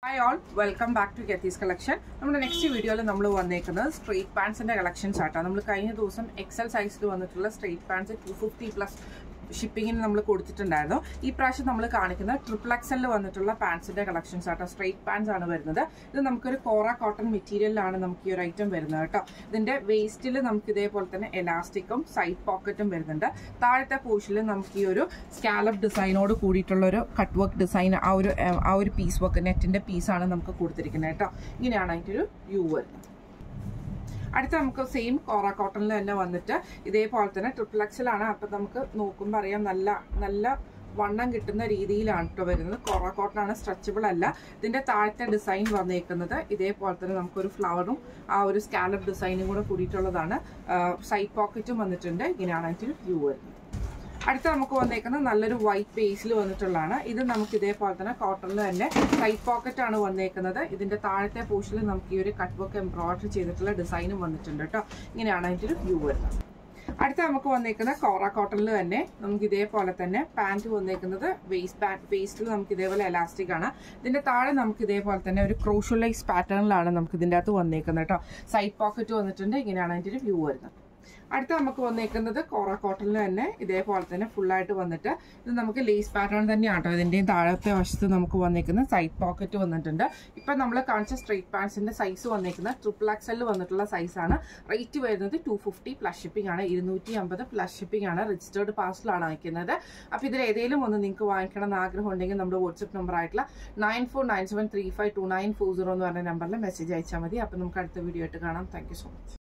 hi all welcome back to ഗെത്തീസ് collection നമ്മുടെ next വീഡിയോയിൽ നമ്മൾ വന്നേക്കുന്നത് സ്ട്രെയിറ്റ് പാൻസിന്റെ കളക്ഷൻസ് ആട്ടോ നമ്മൾ കഴിഞ്ഞ ദിവസം എക്സൽ സൈസിൽ വന്നിട്ടുള്ള straight pants two fifty plus ഷിപ്പിങ്ങിന് നമ്മൾ കൊടുത്തിട്ടുണ്ടായിരുന്നു ഈ പ്രാവശ്യം നമ്മൾ കാണിക്കുന്ന ട്രിപ്പിൾ എക്സലിൽ വന്നിട്ടുള്ള പാൻസിന്റെ കളക്ഷൻസ് ആട്ടോ സ്ട്രെയിറ്റ് പാൻസ് ആണ് വരുന്നത് ഇത് നമുക്കൊരു കോറ കോട്ടൺ മെറ്റീരിയലിലാണ് നമുക്ക് ഈ ഒരു ഐറ്റം വരുന്നത് കേട്ടോ ഇതിന്റെ വേസ്റ്റിൽ നമുക്ക് ഇതേപോലെ തന്നെ എലാസ്റ്റിക്കും സൈഡ് പോക്കറ്റും വരുന്നുണ്ട് താഴത്തെ പോർഷനിൽ നമുക്ക് ഈ ഒരു സ്കാലപ്പ് ഡിസൈനോട് കൂടിയിട്ടുള്ള ഒരു കട്ട് വർക്ക് ഡിസൈൻ ആ ഒരു ആ ഒരു പീസ് വർക്ക് നെറ്റിന്റെ പീസാണ് നമുക്ക് കൊടുത്തിരിക്കുന്നത് കേട്ടോ ഇങ്ങനെയാണ് അതിൻ്റെ ഒരു വ്യൂ വരുന്നത് അടുത്ത നമുക്ക് സെയിം കോറ കോട്ടണിൽ തന്നെ വന്നിട്ട് ഇതേപോലെ തന്നെ ട്രിപ്പിൾ എക്സലാണ് അപ്പം നമുക്ക് നോക്കുമ്പോൾ അറിയാം നല്ല നല്ല വണ്ണം കിട്ടുന്ന രീതിയിലാണ് കേട്ടോ വരുന്നത് കോറ കോട്ടൺ ആണ് സ്ട്രെച്ചബിൾ അല്ല ഇതിന്റെ താഴത്തെ ഡിസൈൻ വന്നേക്കുന്നത് ഇതേപോലെ തന്നെ നമുക്കൊരു ഫ്ലവറും ആ ഒരു സ്കാലപ്പ് ഡിസൈനും കൂടെ കൂടിയിട്ടുള്ളതാണ് സൈഡ് പോക്കറ്റും വന്നിട്ടുണ്ട് ഇങ്ങനെയാണ് അതിൻ്റെ വ്യൂ വരുന്നത് അടുത്ത നമുക്ക് വന്നേക്കുന്നത് നല്ലൊരു വൈറ്റ് ബേസിൽ വന്നിട്ടുള്ളതാണ് ഇത് നമുക്ക് ഇതേപോലെ തന്നെ കോട്ടണിൽ തന്നെ സൈഡ് പോക്കറ്റ് ആണ് വന്നേക്കുന്നത് ഇതിന്റെ താഴത്തെ പോർഷനിൽ നമുക്ക് ഈ ഒരു കട്ട് വർക്ക് എംബ്രോയിഡറി ചെയ്തിട്ടുള്ള ഡിസൈനും വന്നിട്ടുണ്ട് കേട്ടോ ഇങ്ങനെയാണ് അതിൻ്റെ ഒരു വ്യൂ വരുന്നത് അടുത്ത നമുക്ക് വന്നേക്കുന്ന കോറ കോട്ടണിൽ തന്നെ നമുക്ക് ഇതേപോലെ തന്നെ പാൻറ് വന്നേക്കുന്നത് വേസ്റ്റ് പാൻറ് വേസ്റ്റിൽ നമുക്ക് ഇതേപോലെ എലാസ്റ്റിക് ആണ് ഇതിന്റെ താഴെ നമുക്ക് ഇതേപോലെ തന്നെ ഒരു ക്രോഷ്യലൈസ് പാറ്റേണിലാണ് നമുക്ക് ഇതിന്റെ അകത്ത് വന്നേക്കുന്നത് കേട്ടോ സൈഡ് പോക്കറ്റ് വന്നിട്ടുണ്ട് ഇങ്ങനെയാണ് അതിൻ്റെ ഒരു വ്യൂ വരുന്നത് അടുത്ത നമുക്ക് വന്നേക്കുന്നത് കോറ കോട്ടണിൽ തന്നെ ഇതേപോലെ തന്നെ ഫുള്ളായിട്ട് വന്നിട്ട് ഇത് നമുക്ക് ലേസ് പാറ്റേൺ തന്നെയാണ് കേട്ടോ ഇതിൻ്റെയും താഴത്തെ വശത്ത് നമുക്ക് വന്നേക്കുന്ന സൈഡ് പോക്കറ്റ് വന്നിട്ടുണ്ട് ഇപ്പം നമ്മൾ കാണിച്ച സ്ട്രെയിറ്റ് പാൻസിന്റെ സൈസ് വന്നേക്കുന്ന ട്രിപ്പിൾ എക്സലിൽ വന്നിട്ടുള്ള സൈസാണ് റേറ്റ് വരുന്നത് ടു ഫിഫ്റ്റി പ്ലസ് ഷിപ്പിംഗ് ആണ് ഇരുന്നൂറ്റി അമ്പത് പ്ലസ് ഷിപ്പിംഗ് ആണ് രജിസ്റ്റേർഡ് പാർസലാണ് അയക്കുന്നത് അപ്പോൾ ഇതിൽ ഏതെങ്കിലും ഒന്ന് നിങ്ങൾക്ക് വാങ്ങിക്കണം എന്ന് ആഗ്രഹം ഉണ്ടെങ്കിൽ നമ്മുടെ വാട്സപ്പ് നമ്പർ ആയിട്ടുള്ള nine four nine seven three five two nine four zero എന്ന് പറഞ്ഞ നമ്പറിൽ മെസ്സേജ് അയച്ചാൽ മതി അപ്പോൾ നമുക്ക് അടുത്ത വീഡിയോ ആയിട്ട് കാണാം താങ്ക് സോ മച്ച്